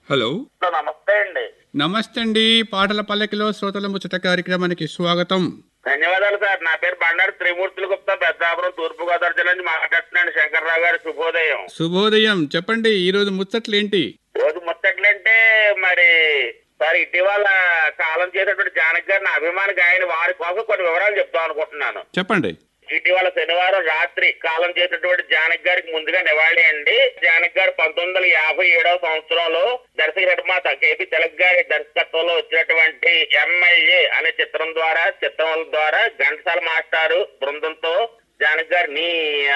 hello నమస్తే అండి నమస్తే అండి పాటల పల్లకిలో శ్రోతల ముచ్చట కార్యక్రమానికి స్వాగతం ధన్యవాదాలు సార్ నా పేరు బండారు త్రిమూర్తులు గుప్తా పెద్దాపురం తూర్పు గోదావరి జిల్లా నుంచి మాట్లాడుతున్నాను శంకర్రావు గారు శుభోదయం శుభోదయం చెప్పండి ఈ రోజు ముచ్చట్లేంటి రోజు ముచ్చట్లంటే మరి సార్ ఇటీవల కాలం చేసినటువంటి జానక్ గారు నా అభిమాన గాయని వారి కోసం కొన్ని వివరాలు చెప్తాం అనుకుంటున్నాను చెప్పండి ఇటీవల శనివారం రాత్రి కాలం చేసినటువంటి జానక్ గారికి ముందుగా నివాళి అండి జానక్ గారు పంతొమ్మిది వందల యాభై ఏడవ సంవత్సరంలో దర్శక నిర్మాత కేపీ తిలక్ గారి దర్శకత్వంలో వచ్చినటువంటి ఎంఎల్ఏ అనే చిత్రం ద్వారా చిత్రం ద్వారా ఘంటసాల మాస్టారు బృందంతో జానక్ గారిని